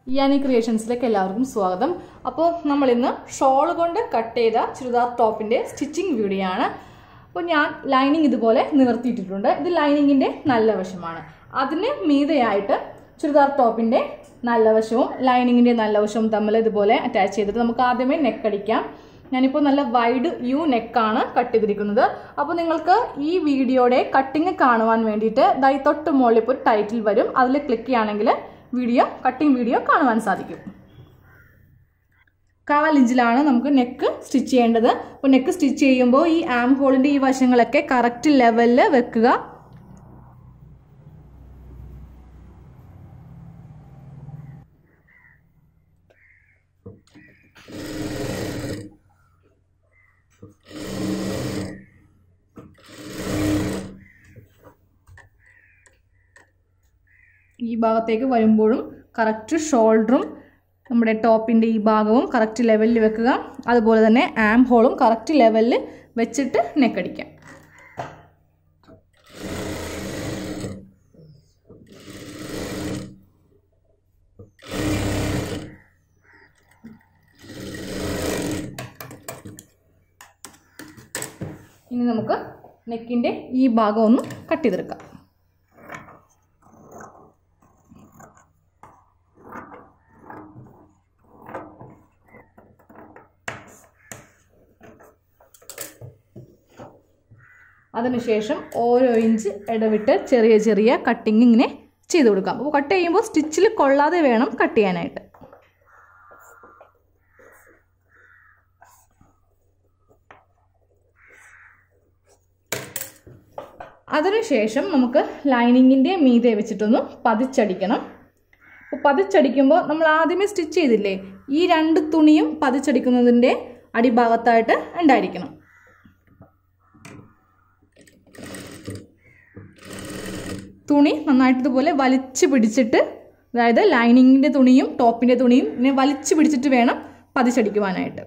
ഇയാനി ക്രിയേഷൻസിലേക്ക് എല്ലാവർക്കും സ്വാഗതം അപ്പോൾ നമ്മൾ ഇന്ന് ഷോൾ കൊണ്ട് കട്ട് ചെയ്ത ചുരിദാർ ടോപ്പിന്റെ സ്റ്റിച്ചിങ് വീഡിയോ ആണ് അപ്പോൾ ഞാൻ ലൈനിങ് ഇതുപോലെ നിവർത്തിയിട്ടിട്ടുണ്ട് ഇത് ലൈനിങ്ങിന്റെ നല്ല വശമാണ് അതിന് മീതെയായിട്ട് ചുരിദാർ ടോപ്പിന്റെ നല്ല വശവും ലൈനിങ്ങിന്റെ നല്ല വശവും തമ്മിൽ ഇതുപോലെ അറ്റാച്ച് ചെയ്തിട്ട് നമുക്ക് ആദ്യമേ നെക്ക് അടിക്കാം ഞാനിപ്പോൾ നല്ല വൈഡ് യു നെക്കാണ് കട്ട് ചെയ്തിരിക്കുന്നത് അപ്പോൾ നിങ്ങൾക്ക് ഈ വീഡിയോയുടെ കട്ടിങ് കാണുവാൻ വേണ്ടിയിട്ട് ദൈ തൊട്ട് മുകളിൽ ഇപ്പോൾ ഒരു ടൈറ്റിൽ വരും അതിൽ ക്ലിക്ക് ചെയ്യുകയാണെങ്കിൽ വീഡിയോ കട്ടിങ് വീഡിയോ കാണുവാൻ സാധിക്കും കാൽ ഇഞ്ചിലാണ് നമുക്ക് നെക്ക് സ്റ്റിച്ച് ചെയ്യേണ്ടത് അപ്പോൾ നെക്ക് സ്റ്റിച്ച് ചെയ്യുമ്പോൾ ഈ ആം ഹോളിൻ്റെ ഈ വശങ്ങളൊക്കെ കറക്റ്റ് ലെവലിൽ വെക്കുക ഈ ഭാഗത്തേക്ക് വരുമ്പോഴും കറക്റ്റ് ഷോൾഡറും നമ്മുടെ ടോപ്പിൻ്റെ ഈ ഭാഗവും കറക്റ്റ് ലെവലിൽ വെക്കുക അതുപോലെ തന്നെ ആം ഹോളും കറക്റ്റ് ലെവലിൽ വെച്ചിട്ട് നെക്കടിക്കാം ഇനി നമുക്ക് നെക്കിൻ്റെ ഈ ഭാഗം ഒന്ന് കട്ട് ചെയ്തെടുക്കാം അതിനുശേഷം ഓരോ ഇഞ്ച് ഇടവിട്ട് ചെറിയ ചെറിയ കട്ടിങ് ഇങ്ങനെ ചെയ്ത് കൊടുക്കാം അപ്പോൾ കട്ട് ചെയ്യുമ്പോൾ സ്റ്റിച്ചിൽ കൊള്ളാതെ വേണം കട്ട് ചെയ്യാനായിട്ട് അതിനുശേഷം നമുക്ക് ലൈനിങ്ങിൻ്റെ മീതെ വെച്ചിട്ടൊന്ന് പതിച്ചടിക്കണം അപ്പോൾ പതിച്ചടിക്കുമ്പോൾ നമ്മൾ ആദ്യമേ സ്റ്റിച്ച് ചെയ്തില്ലേ ഈ രണ്ട് തുണിയും പതിച്ചടിക്കുന്നതിൻ്റെ അടിഭാഗത്തായിട്ട് ഉണ്ടായിരിക്കണം തുണി നന്നായിട്ട് ഇതുപോലെ വലിച്ചു പിടിച്ചിട്ട് അതായത് ലൈനിങ്ങിൻ്റെ തുണിയും ടോപ്പിൻ്റെ തുണിയും ഇങ്ങനെ വലിച്ചു പിടിച്ചിട്ട് വേണം പതിച്ചടിക്കുവാനായിട്ട്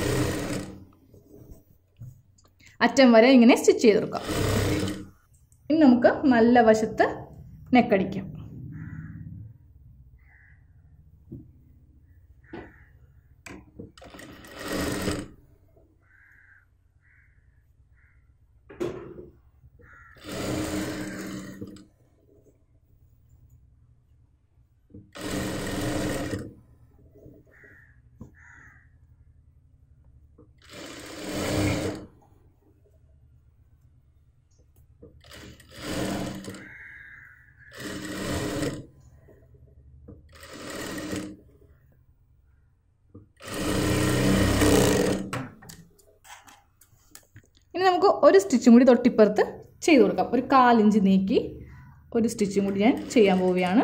അറ്റം വരെ ഇങ്ങനെ സ്റ്റിച്ച് ചെയ്തെടുക്കാം ഇനി നമുക്ക് നല്ല വശത്ത് നെക്കടിക്കാം ഇനി നമുക്ക് ഒരു സ്റ്റിച്ചും കൂടി തൊട്ടിപ്പുറത്ത് ചെയ്ത് കൊടുക്കാം ഒരു കാലിഞ്ച് നീക്കി ഒരു സ്റ്റിച്ചും കൂടി ഞാൻ ചെയ്യാൻ പോവുകയാണ്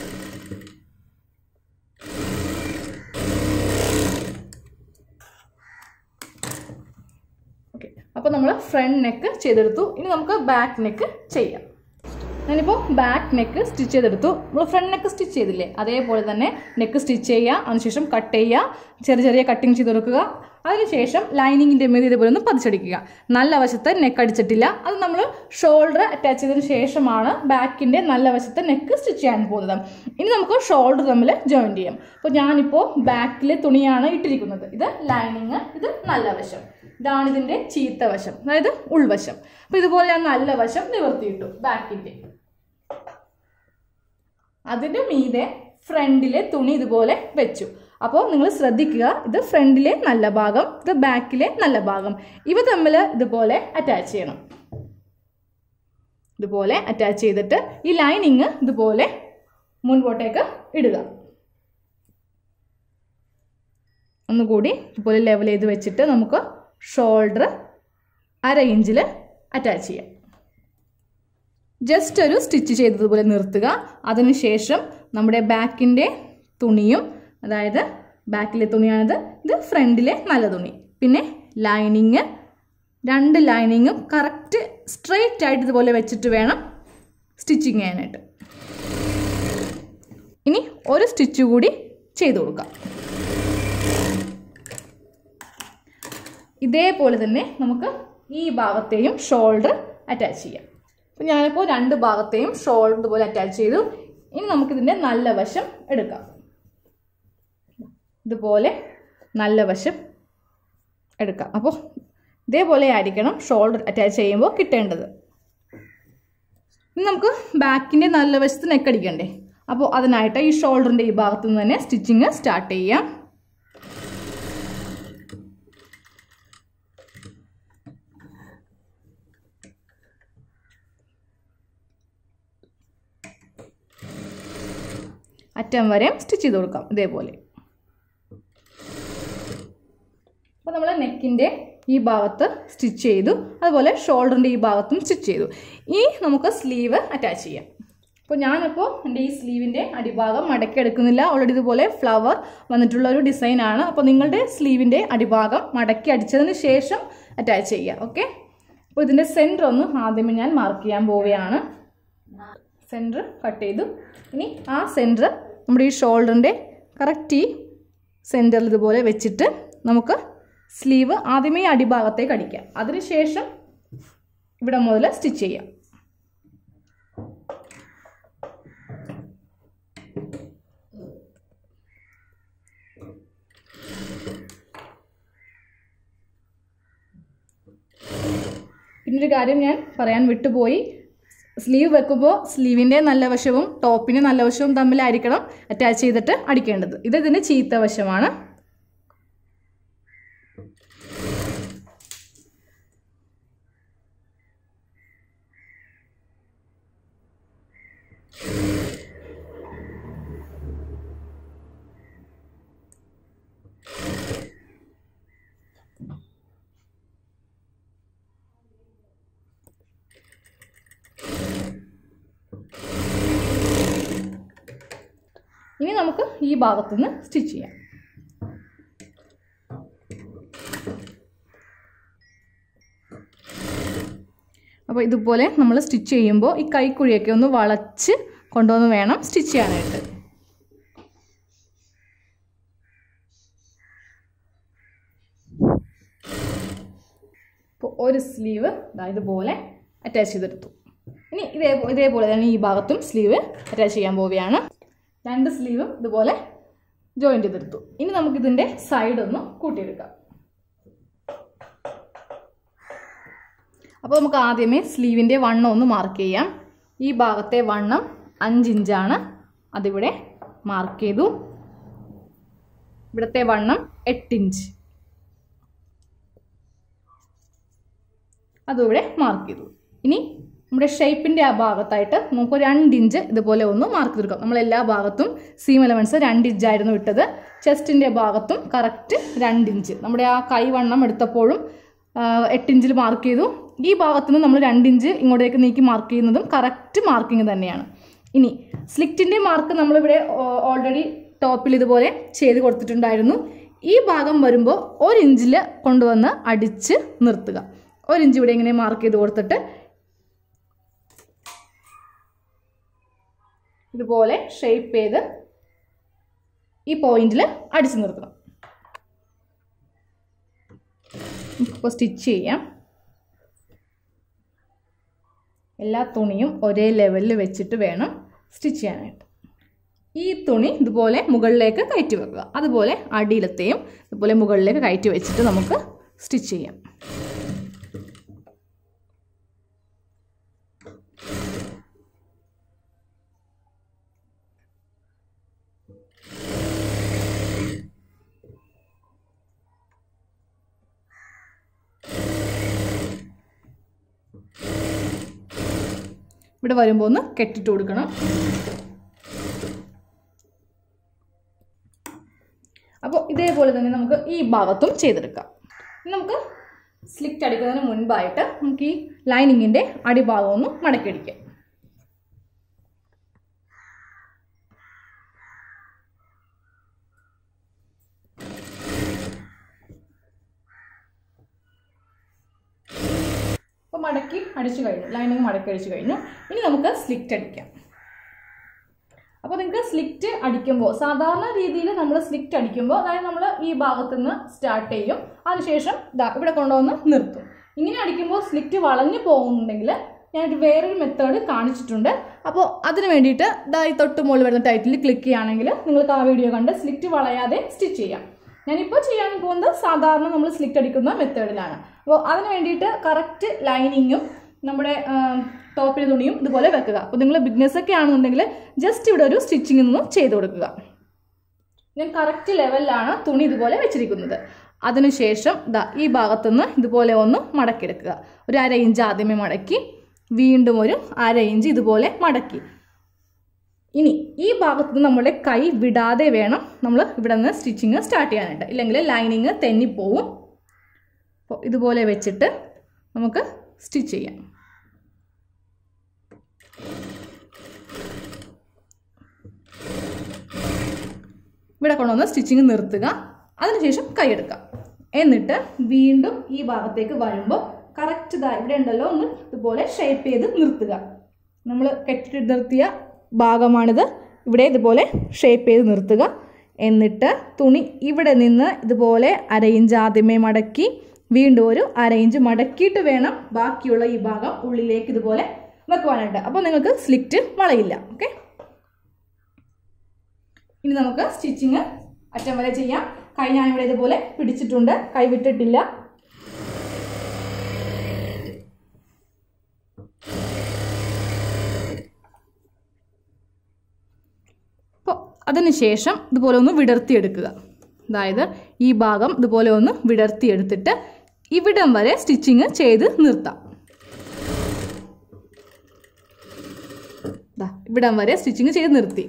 ഓക്കെ അപ്പോൾ നമ്മൾ ഫ്രണ്ട് നെക്ക് ചെയ്തെടുത്തു ഇനി നമുക്ക് ബാക്ക് നെക്ക് ചെയ്യാം ഞാനിപ്പോൾ ബാക്ക് നെക്ക് സ്റ്റിച്ച് ചെയ്തെടുത്തു നമ്മൾ ഫ്രണ്ട് നെക്ക് സ്റ്റിച്ച് ചെയ്തില്ലേ അതേപോലെ തന്നെ നെക്ക് സ്റ്റിച്ച് ചെയ്യുക അതിനുശേഷം കട്ട് ചെയ്യുക ചെറിയ ചെറിയ കട്ടിങ് ചെയ്ത് കൊടുക്കുക അതിനുശേഷം ലൈനിങ്ങിൻ്റെ മീതി ഇതുപോലെ ഒന്ന് പതിച്ചടിക്കുക നല്ല വശത്ത് നെക്ക് അടിച്ചിട്ടില്ല അത് നമ്മൾ ഷോൾഡർ അറ്റാച്ച് ചെയ്തതിന് ശേഷമാണ് ബാക്കിൻ്റെ നല്ല വശത്ത് നെക്ക് സ്റ്റിച്ച് ചെയ്യാൻ പോകുന്നത് ഇനി നമുക്ക് ഷോൾഡർ തമ്മിൽ ജോയിൻ ചെയ്യാം അപ്പോൾ ഞാനിപ്പോൾ ബാക്കിലെ തുണിയാണ് ഇട്ടിരിക്കുന്നത് ഇത് ലൈനിങ് ഇത് നല്ല വശം ഇതാണ് ഇതിൻ്റെ ചീത്ത വശം അതായത് ഉൾവശം അപ്പോൾ ഇതുപോലെ ഞാൻ നല്ല വശം നിവർത്തിയിട്ടു ബാക്കിൻ്റെ അതിൻ്റെ മീതെ ഫ്രണ്ടിലെ തുണി ഇതുപോലെ വെച്ചു അപ്പോൾ നിങ്ങൾ ശ്രദ്ധിക്കുക ഇത് ഫ്രണ്ടിലെ നല്ല ഭാഗം ഇത് ബാക്കിലെ നല്ല ഭാഗം ഇവ തമ്മിൽ ഇതുപോലെ അറ്റാച്ച് ചെയ്യണം ഇതുപോലെ അറ്റാച്ച് ചെയ്തിട്ട് ഈ ലൈനിങ് ഇതുപോലെ മുൻപോട്ടേക്ക് ഇടുക ഒന്നുകൂടി ഇതുപോലെ ലെവൽ ചെയ്ത് വെച്ചിട്ട് നമുക്ക് ഷോൾഡർ അര ഇഞ്ചിൽ അറ്റാച്ച് ചെയ്യാം ജസ്റ്റ് ഒരു സ്റ്റിച്ച് ചെയ്തതുപോലെ നിർത്തുക അതിനുശേഷം നമ്മുടെ ബാക്കിൻ്റെ തുണിയും അതായത് ബാക്കിലെ തുണിയാണിത് ഇത് ഫ്രണ്ടിലെ നല്ല തുണി പിന്നെ ലൈനിങ് രണ്ട് ലൈനിങ്ങും കറക്റ്റ് സ്ട്രെയിറ്റ് ആയിട്ട് ഇതുപോലെ വെച്ചിട്ട് വേണം സ്റ്റിച്ചിങ് ചെയ്യാനായിട്ട് ഇനി ഒരു സ്റ്റിച്ച് കൂടി ചെയ്തു കൊടുക്കാം ഇതേപോലെ തന്നെ നമുക്ക് ഈ ഭാഗത്തെയും ഷോൾഡർ അറ്റാച്ച് ചെയ്യാം അപ്പോൾ ഞാനിപ്പോൾ രണ്ട് ഭാഗത്തെയും ഷോൾഡർ ഇതുപോലെ അറ്റാച്ച് ചെയ്തു ഇനി നമുക്കിതിൻ്റെ നല്ല വശം എടുക്കാം ഇതുപോലെ നല്ല വശം എടുക്കാം അപ്പോൾ ഇതേപോലെ ആയിരിക്കണം ഷോൾഡർ അറ്റാച്ച് ചെയ്യുമ്പോൾ കിട്ടേണ്ടത് ഇനി നമുക്ക് ബാക്കിൻ്റെ നല്ല വശത്ത് നെക്ക് അടിക്കണ്ടേ അപ്പോൾ അതിനായിട്ട് ഈ ഷോൾഡറിൻ്റെ ഈ ഭാഗത്തു നിന്ന് തന്നെ സ്റ്റിച്ചിങ് സ്റ്റാർട്ട് ചെയ്യാം അറ്റം വരെ സ്റ്റിച്ച് ചെയ്ത് കൊടുക്കാം ഇതേപോലെ അപ്പോൾ നമ്മൾ നെക്കിൻ്റെ ഈ ഭാഗത്ത് സ്റ്റിച്ച് ചെയ്തു അതുപോലെ ഷോൾഡറിൻ്റെ ഈ ഭാഗത്തും സ്റ്റിച്ച് ചെയ്തു ഇനി നമുക്ക് സ്ലീവ് അറ്റാച്ച് ചെയ്യാം അപ്പോൾ ഞാനിപ്പോൾ എൻ്റെ ഈ സ്ലീവിൻ്റെ അടിഭാഗം മടക്കി എടുക്കുന്നില്ല ഓൾറെഡി ഇതുപോലെ ഫ്ലവർ വന്നിട്ടുള്ള ഒരു ഡിസൈനാണ് അപ്പോൾ നിങ്ങളുടെ സ്ലീവിൻ്റെ അടിഭാഗം മടക്കി അടിച്ചതിന് ശേഷം അറ്റാച്ച് ചെയ്യുക ഓക്കെ അപ്പോൾ ഇതിൻ്റെ സെൻറ്റർ ഒന്ന് ആദ്യമേ ഞാൻ മാർക്ക് ചെയ്യാൻ പോവുകയാണ് സെൻറ്റർ കട്ട് ചെയ്തു ഇനി ആ സെൻറ്റർ നമ്മുടെ ഈ ഷോൾഡറിൻ്റെ കറക്റ്റ് ഈ സെൻറ്ററിൽ ഇതുപോലെ വെച്ചിട്ട് നമുക്ക് സ്ലീവ് ആദ്യമേ ഈ അടിഭാഗത്തേക്ക് അടിക്കാം അതിനുശേഷം ഇവിടെ മുതൽ സ്റ്റിച്ച് ചെയ്യാം പിന്നൊരു കാര്യം ഞാൻ പറയാൻ വിട്ടുപോയി സ്ലീവ് വെക്കുമ്പോൾ സ്ലീവിൻ്റെ നല്ല വശവും ടോപ്പിൻ്റെ നല്ല വശവും തമ്മിലായിരിക്കണം അറ്റാച്ച് ചെയ്തിട്ട് അടിക്കേണ്ടത് ഇത് ഇതിൻ്റെ ചീത്ത വശമാണ് ഇനി നമുക്ക് ഈ ഭാഗത്തുനിന്ന് സ്റ്റിച്ച് ചെയ്യാം അപ്പോൾ ഇതുപോലെ നമ്മൾ സ്റ്റിച്ച് ചെയ്യുമ്പോൾ ഈ കൈക്കുഴിയൊക്കെ ഒന്ന് വളച്ച് കൊണ്ടുവന്ന് വേണം സ്റ്റിച്ച് ചെയ്യാനായിട്ട് ഇപ്പോൾ ഒരു സ്ലീവ് ഇതാ ഇതുപോലെ അറ്റാച്ച് ചെയ്തെടുത്തു ഇനി ഇതേ ഇതേപോലെ തന്നെ ഈ ഭാഗത്തും സ്ലീവ് അറ്റാച്ച് ചെയ്യാൻ പോവുകയാണ് രണ്ട് സ്ലീവും ഇതുപോലെ ജോയിൻ്റ് ചെയ്തെടുത്തു ഇനി നമുക്കിതിൻ്റെ സൈഡ് ഒന്ന് കൂട്ടിയെടുക്കാം അപ്പോൾ നമുക്ക് ആദ്യമേ സ്ലീവിൻ്റെ വണ്ണം ഒന്ന് മാർക്ക് ചെയ്യാം ഈ ഭാഗത്തെ വണ്ണം അഞ്ച് ഇഞ്ചാണ് അതിവിടെ മാർക്ക് ചെയ്തു ഇവിടുത്തെ വണ്ണം എട്ട് ഇഞ്ച് അതും ഇവിടെ മാർക്ക് ചെയ്തു ഇനി നമ്മുടെ ഷേപ്പിൻ്റെ ആ ഭാഗത്തായിട്ട് നമുക്ക് രണ്ട് ഇഞ്ച് ഇതുപോലെ ഒന്ന് മാർക്ക് ചെയ്തെടുക്കാം നമ്മൾ എല്ലാ ഭാഗത്തും സീം എലമെൻറ്റ്സ് രണ്ട് ഇഞ്ചായിരുന്നു ഇട്ടത് ചെസ്റ്റിൻ്റെ ഭാഗത്തും കറക്റ്റ് രണ്ട് ഇഞ്ച് നമ്മുടെ ആ കൈ വണ്ണം എടുത്തപ്പോഴും എട്ട് ഇഞ്ചിൽ മാർക്ക് ചെയ്തു ഈ ഭാഗത്തു നിന്ന് നമ്മൾ രണ്ട് ഇഞ്ച് ഇങ്ങോട്ടേക്ക് നീക്കി മാർക്ക് ചെയ്യുന്നതും കറക്റ്റ് മാർക്കിംഗ് തന്നെയാണ് ഇനി സ്ലിക്റ്റിൻ്റെ മാർക്ക് നമ്മളിവിടെ ഓൾറെഡി ടോപ്പിൽ ഇതുപോലെ ചെയ്ത് കൊടുത്തിട്ടുണ്ടായിരുന്നു ഈ ഭാഗം വരുമ്പോൾ ഒരു ഇഞ്ചിൽ കൊണ്ടുവന്ന് അടിച്ച് നിർത്തുക ഒരു ഇഞ്ച് ഇവിടെ ഇങ്ങനെ മാർക്ക് ചെയ്ത് കൊടുത്തിട്ട് ഇതുപോലെ ഷേപ്പ് ചെയ്ത് ഈ പോയിന്റിൽ അടിച്ചു നിർത്തണം ഇപ്പോൾ സ്റ്റിച്ച് ചെയ്യാം എല്ലാ തുണിയും ഒരേ ലെവലിൽ വെച്ചിട്ട് വേണം സ്റ്റിച്ച് ചെയ്യാനായിട്ട് ഈ തുണി ഇതുപോലെ മുകളിലേക്ക് കയറ്റി വെക്കുക അതുപോലെ അടിയിലത്തെയും ഇതുപോലെ മുകളിലേക്ക് കയറ്റി വെച്ചിട്ട് നമുക്ക് സ്റ്റിച്ച് ചെയ്യാം ഇവിടെ വരുമ്പോൾ ഒന്ന് കെട്ടിട്ട് കൊടുക്കണം അപ്പോൾ ഇതേപോലെ തന്നെ നമുക്ക് ഈ ഭാഗത്തും ചെയ്തെടുക്കാം ഇനി നമുക്ക് സ്ലിറ്റ് അടിക്കുന്നതിന് മുൻപായിട്ട് നമുക്ക് ഈ ലൈനിങ്ങിൻ്റെ അടിഭാഗം ഒന്ന് മടക്കിയടിക്കാം അപ്പോൾ മടക്കി അടിച്ചു കഴിഞ്ഞു ലൈനിങ് മടക്കി അടിച്ചു കഴിഞ്ഞു ഇനി നമുക്ക് സ്ലിറ്റ് അടിക്കാം അപ്പോൾ നിങ്ങൾക്ക് സ്ലിറ്റ് അടിക്കുമ്പോൾ സാധാരണ രീതിയിൽ നമ്മൾ സ്ലിറ്റ് അടിക്കുമ്പോൾ അതായത് നമ്മൾ ഈ ഭാഗത്ത് നിന്ന് സ്റ്റാർട്ട് ചെയ്യും അതിനുശേഷം ദാ ഇവിടെ കൊണ്ടുവന്ന് നിർത്തും ഇങ്ങനെ അടിക്കുമ്പോൾ സ്ലിറ്റ് വളഞ്ഞു പോകുന്നുണ്ടെങ്കിൽ ഞാനൊരു വേറൊരു മെത്തേഡ് കാണിച്ചിട്ടുണ്ട് അപ്പോൾ അതിന് വേണ്ടിയിട്ട് ദാ ഈ തൊട്ട് മുകളിൽ വരുന്ന ടൈറ്റിൽ ക്ലിക്ക് ചെയ്യുകയാണെങ്കിൽ നിങ്ങൾക്ക് ആ വീഡിയോ കണ്ട് സ്ലിറ്റ് വളയാതെ സ്റ്റിച്ച് ചെയ്യാം ഞാനിപ്പോൾ ചെയ്യാൻ പോകുന്നത് സാധാരണ നമ്മൾ സ്ലിറ്റ് അടിക്കുന്ന മെത്തേഡിലാണ് അപ്പോൾ അതിന് വേണ്ടിയിട്ട് കറക്റ്റ് ലൈനിങ്ങും നമ്മുടെ ടോപ്പിലെ തുണിയും ഇതുപോലെ വെക്കുക അപ്പോൾ നിങ്ങൾ ബിഗ്നസ് ഒക്കെ ആണെന്നുണ്ടെങ്കിൽ ജസ്റ്റ് ഇവിടെ ഒരു സ്റ്റിച്ചിങ് നിന്ന് ചെയ്ത് കൊടുക്കുക ഞാൻ കറക്റ്റ് ലെവലിലാണ് തുണി ഇതുപോലെ വെച്ചിരിക്കുന്നത് അതിനുശേഷം ദാ ഈ ഭാഗത്തുനിന്ന് ഇതുപോലെ ഒന്ന് മടക്കിയെടുക്കുക ഒരു അര ഇഞ്ച് ആദ്യമേ മടക്കി വീണ്ടും ഒരു അര ഇഞ്ച് ഇതുപോലെ മടക്കി ഇനി ഈ ഭാഗത്ത് നിന്ന് നമ്മുടെ കൈ വിടാതെ വേണം നമ്മൾ ഇവിടെ നിന്ന് സ്റ്റിച്ചിങ് സ്റ്റാർട്ട് ചെയ്യാനായിട്ട് ഇല്ലെങ്കിൽ ലൈനിങ് തെന്നിപ്പോവും അപ്പോൾ ഇതുപോലെ വെച്ചിട്ട് നമുക്ക് സ്റ്റിച്ച് ചെയ്യാം ഇവിടെ കൊണ്ടുവന്ന് സ്റ്റിച്ചിങ് നിർത്തുക അതിനുശേഷം കൈയെടുക്കാം എന്നിട്ട് വീണ്ടും ഈ ഭാഗത്തേക്ക് വരുമ്പോൾ കറക്റ്റ് ഇതാ ഇവിടെ ഉണ്ടല്ലോ ഒന്ന് ഇതുപോലെ ഷേപ്പ് ചെയ്ത് നിർത്തുക നമ്മൾ കെട്ടി നിർത്തിയ ഭാഗമാണിത് ഇവിടെ ഇതുപോലെ ഷേപ്പ് ചെയ്ത് നിർത്തുക എന്നിട്ട് തുണി ഇവിടെ നിന്ന് ഇതുപോലെ അര ഇഞ്ച് ആദ്യമേ മടക്കി വീണ്ടും ഒരു അര ഇഞ്ച് മടക്കിയിട്ട് വേണം ബാക്കിയുള്ള ഈ ഭാഗം ഉള്ളിലേക്ക് ഇതുപോലെ വെക്കുവാനായിട്ട് അപ്പോൾ നിങ്ങൾക്ക് സ്ലിറ്റ് വളയില്ല ഓക്കെ ഇനി നമുക്ക് സ്റ്റിച്ചിങ് അറ്റം വരെ ചെയ്യാം കൈ ഞാൻ ഇവിടെ ഇതുപോലെ പിടിച്ചിട്ടുണ്ട് കൈ വിട്ടിട്ടില്ല അപ്പോൾ അതിനുശേഷം ഇതുപോലെ ഒന്ന് വിടർത്തിയെടുക്കുക അതായത് ഈ ഭാഗം ഇതുപോലെ ഒന്ന് വിടർത്തിയെടുത്തിട്ട് ഇവിടം വരെ സ്റ്റിച്ചിങ് ചെയ്ത് നിർത്താം ദാ ഇവിടം വരെ സ്റ്റിച്ചിങ് ചെയ്ത് നിർത്തി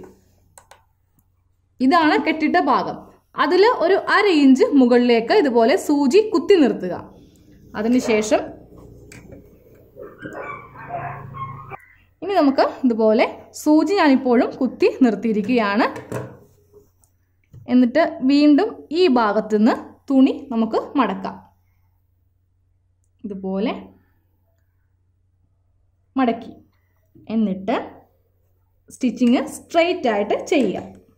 ഇതാണ് കെട്ടിട്ട ഭാഗം അതിൽ ഒരു അര ഇഞ്ച് മുകളിലേക്ക് ഇതുപോലെ സൂചി കുത്തി നിർത്തുക അതിനുശേഷം ഇനി നമുക്ക് ഇതുപോലെ സൂചി ഞാനിപ്പോഴും കുത്തി നിർത്തിയിരിക്കുകയാണ് എന്നിട്ട് വീണ്ടും ഈ ഭാഗത്തുനിന്ന് തുണി നമുക്ക് മടക്കാം ഇതുപോലെ മടക്കി എന്നിട്ട് സ്റ്റിച്ചിങ് സ്ട്രെയിറ്റ് ആയിട്ട് ചെയ്യുക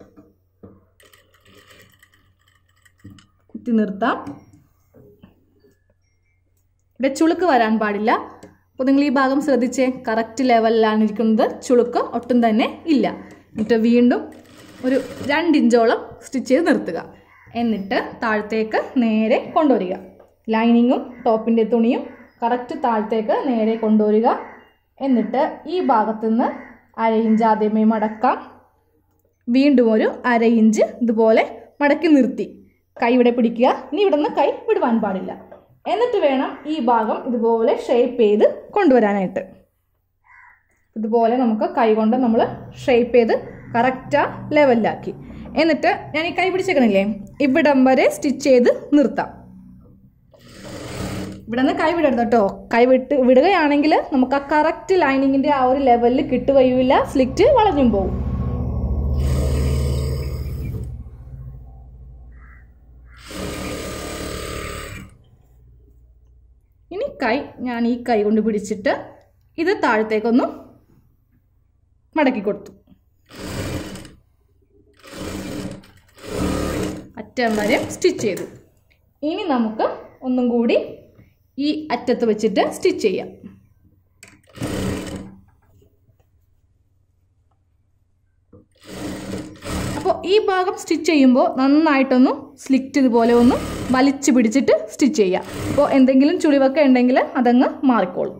കുത്തി നിർത്താം ഇവിടെ ചുളുക്ക് വരാൻ പാടില്ല അപ്പോൾ നിങ്ങൾ ഈ ഭാഗം ശ്രദ്ധിച്ചേ കറക്റ്റ് ലെവലിലാണ് ഇരിക്കുന്നത് ചുളുക്ക് ഒട്ടും തന്നെ ഇല്ല എന്നിട്ട് വീണ്ടും ഒരു രണ്ടിഞ്ചോളം സ്റ്റിച്ച് ചെയ്ത് നിർത്തുക എന്നിട്ട് താഴത്തേക്ക് നേരെ കൊണ്ടുവരിക ലൈനിങ്ങും ടോപ്പിൻ്റെ തുണിയും കറക്റ്റ് താഴത്തേക്ക് നേരെ കൊണ്ടുവരിക എന്നിട്ട് ഈ ഭാഗത്തുനിന്ന് അര ഇഞ്ച് ആദ്യമേ മടക്കാം വീണ്ടും ഒരു അര ഇഞ്ച് ഇതുപോലെ മടക്കി നിർത്തി കൈ ഇവിടെ പിടിക്കുക ഇനി ഇവിടെ നിന്ന് കൈ വിടുവാൻ പാടില്ല എന്നിട്ട് വേണം ഈ ഭാഗം ഇതുപോലെ ഷേപ്പ് ചെയ്ത് കൊണ്ടുവരാനായിട്ട് ഇതുപോലെ നമുക്ക് കൈ കൊണ്ട് നമ്മൾ ഷേപ്പ് ചെയ്ത് കറക്റ്റാ ലെവലിലാക്കി എന്നിട്ട് ഞാൻ ഈ കൈ പിടിച്ചേക്കണില്ലേ ഇവിടം വരെ സ്റ്റിച്ച് ചെയ്ത് നിർത്താം ഇവിടെ നിന്ന് കൈ വിടരുത് കേട്ടോ കൈ വിട്ട് വിടുകയാണെങ്കിൽ നമുക്ക് ആ കറക്റ്റ് ലൈനിങ്ങിൻ്റെ ആ ഒരു ലെവലിൽ കിട്ടുകയുമില്ല സ്ലിറ്റ് വളഞ്ഞും പോകും ഇനി കൈ ഞാൻ ഈ കൈ കൊണ്ട് പിടിച്ചിട്ട് ഇത് താഴത്തേക്കൊന്ന് മടക്കി കൊടുത്തു അറ്റം വരെ സ്റ്റിച്ച് ചെയ്തു ഇനി നമുക്ക് ഒന്നും കൂടി ഈ അറ്റത്ത് വെച്ചിട്ട് സ്റ്റിച്ച് ചെയ്യാം അപ്പോൾ ഈ ഭാഗം സ്റ്റിച്ച് ചെയ്യുമ്പോൾ നന്നായിട്ടൊന്ന് സ്ലിറ്റ് ഇതുപോലെ ഒന്ന് വലിച്ചു പിടിച്ചിട്ട് സ്റ്റിച്ച് ചെയ്യുക അപ്പോൾ എന്തെങ്കിലും ചുളിവൊക്കെ ഉണ്ടെങ്കിൽ അതങ്ങ് മാറിക്കോളും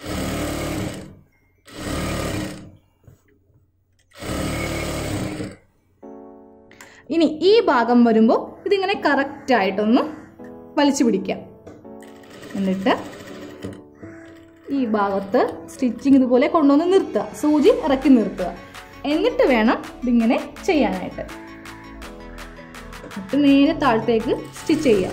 ഇനി ഈ ഭാഗം വരുമ്പോൾ ഇതിങ്ങനെ കറക്റ്റായിട്ടൊന്ന് വലിച്ചു പിടിക്കാം എന്നിട്ട് ഈ ഭാഗത്ത് സ്റ്റിച്ചിങ് ഇതുപോലെ കൊണ്ടുവന്ന് നിർത്തുക സൂചി ഇറക്കി നിർത്തുക എന്നിട്ട് വേണം ഇതിങ്ങനെ ചെയ്യാനായിട്ട് എന്നിട്ട് നേരെ താഴത്തേക്ക് സ്റ്റിച്ച് ചെയ്യാം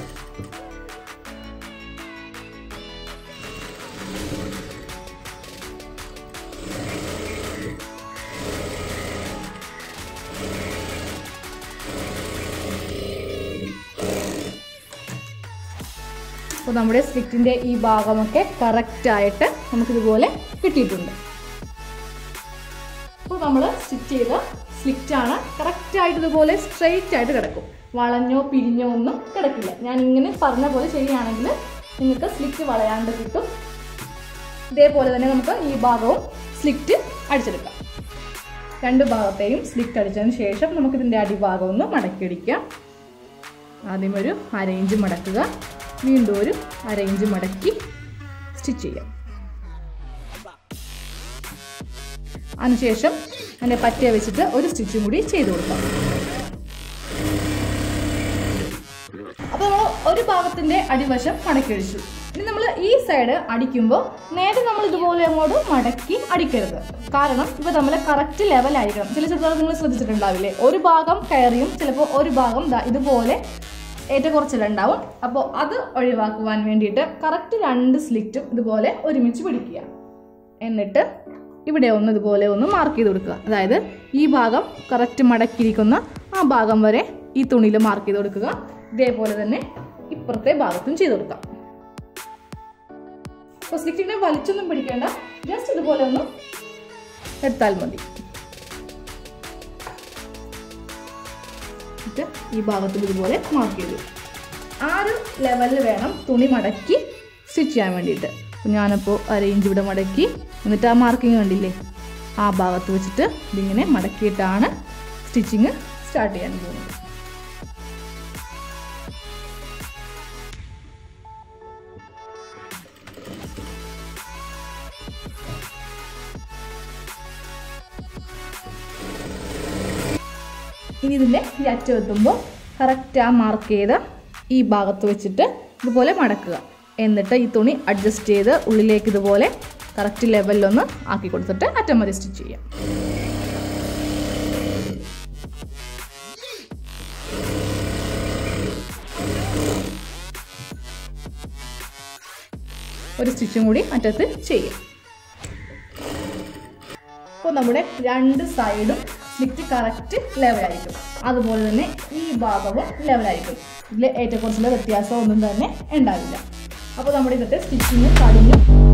അപ്പോൾ നമ്മുടെ സ്ലിറ്റിൻ്റെ ഈ ഭാഗമൊക്കെ കറക്റ്റായിട്ട് നമുക്കിതുപോലെ കിട്ടിയിട്ടുണ്ട് അപ്പോൾ നമ്മൾ സ്റ്റിച്ച് ചെയ്ത സ്ലിറ്റാണ് കറക്റ്റായിട്ട് ഇതുപോലെ സ്ട്രെയിറ്റ് ആയിട്ട് കിടക്കും വളഞ്ഞോ പിരിഞ്ഞോ ഒന്നും കിടക്കില്ല ഞാൻ ഇങ്ങനെ പറഞ്ഞ പോലെ ചെയ്യുകയാണെങ്കിൽ നിങ്ങൾക്ക് സ്ലിറ്റ് വളയാണ്ട് കിട്ടും ഇതേപോലെ തന്നെ നമുക്ക് ഈ ഭാഗവും സ്ലിറ്റ് അടിച്ചെടുക്കാം രണ്ട് ഭാഗത്തെയും സ്ലിറ്റ് അടിച്ചതിന് ശേഷം നമുക്കിതിൻ്റെ അടിഭാഗം ഒന്ന് മടക്കിയടിക്കാം ആദ്യം ഒരു അരയിഞ്ച് മടക്കുക വീണ്ടും ഒരു അരയിഞ്ച് മടക്കി സ്റ്റിച്ച് ചെയ്യാം അതിനുശേഷം അതിൻ്റെ പറ്റിയ വെച്ചിട്ട് ഒരു സ്റ്റിച്ചും കൂടി ചെയ്ത് കൊടുക്കാം അപ്പോൾ നമ്മൾ ഒരു ഭാഗത്തിൻ്റെ അടിവശം മടക്കിയടിച്ചു ഇനി നമ്മൾ ഈ സൈഡ് അടിക്കുമ്പോൾ നേരെ നമ്മൾ ഇതുപോലെ അങ്ങോട്ട് മടക്കി അടിക്കരുത് കാരണം ഇവ തമ്മിൽ കറക്റ്റ് ലെവലായിരിക്കണം ചില ചെറുതാൽ നിങ്ങൾ ശ്രദ്ധിച്ചിട്ടുണ്ടാവില്ലേ ഒരു ഭാഗം കയറിയും ചിലപ്പോൾ ഒരു ഭാഗം ദാ ഇതുപോലെ ഏറ്റക്കുറച്ചിലുണ്ടാവും അപ്പോൾ അത് ഒഴിവാക്കുവാൻ വേണ്ടിയിട്ട് കറക്റ്റ് രണ്ട് സ്ലിറ്റും ഇതുപോലെ ഒരുമിച്ച് പിടിക്കുക എന്നിട്ട് ഇവിടെ ഒന്ന് ഇതുപോലെ ഒന്ന് മാർക്ക് ചെയ്ത് കൊടുക്കുക അതായത് ഈ ഭാഗം കറക്റ്റ് മടക്കിയിരിക്കുന്ന ആ ഭാഗം വരെ ഈ തുണിയിൽ മാർക്ക് ചെയ്ത് കൊടുക്കുക ഇതേപോലെ തന്നെ ഇപ്പുറത്തെ ഭാഗത്തും ചെയ്ത് കൊടുക്കാം അപ്പോൾ സ്ലിറ്റിനെ വലിച്ചൊന്നും പിടിക്കേണ്ട ജസ്റ്റ് ഇതുപോലെ ഒന്ന് എടുത്താൽ മതി എന്നിട്ട് ഈ ഭാഗത്തും ഇതുപോലെ മാർക്ക് ചെയ്തു ആ ഒരു ലെവലിൽ വേണം തുണി മടക്കി സ്റ്റിച്ച് ചെയ്യാൻ വേണ്ടിയിട്ട് അപ്പോൾ ഞാനപ്പോൾ അരയിഞ്ച് ഇവിടെ മടക്കി എന്നിട്ട് ആ മാർക്കിങ് കണ്ടില്ലേ ആ ഭാഗത്ത് വെച്ചിട്ട് ഇതിങ്ങനെ മടക്കിയിട്ടാണ് സ്റ്റിച്ചിങ് സ്റ്റാർട്ട് ചെയ്യാൻ പോകുന്നത് ഇനി ഇതിൻ്റെ ഈ അറ്റം എത്തുമ്പോൾ കറക്റ്റ് ആ മാർക്ക് ചെയ്ത ഈ ഭാഗത്ത് വെച്ചിട്ട് ഇതുപോലെ മടക്കുക എന്നിട്ട് ഈ തുണി അഡ്ജസ്റ്റ് ചെയ്ത് ഉള്ളിലേക്ക് ഇതുപോലെ കറക്റ്റ് ലെവലിലൊന്ന് ആക്കി കൊടുത്തിട്ട് അറ്റം വരെ സ്റ്റിച്ച് ചെയ്യാം ഒരു സ്റ്റിച്ചും കൂടി അറ്റത്ത് ചെയ്യാം അപ്പോൾ നമ്മുടെ രണ്ട് സൈഡും സ്ലിറ്റ് കറക്റ്റ് ലെവലായിരിക്കും അതുപോലെ തന്നെ ഈ ഭാഗവും ലെവലായിരിക്കും ഇതിൽ ഏറ്റക്കുറച്ചിലെ വ്യത്യാസം ഒന്നും തന്നെ ഉണ്ടാവില്ല അപ്പോൾ നമ്മുടെ ഇന്നത്തെ സ്റ്റിച്ചിങ് കഴിഞ്ഞു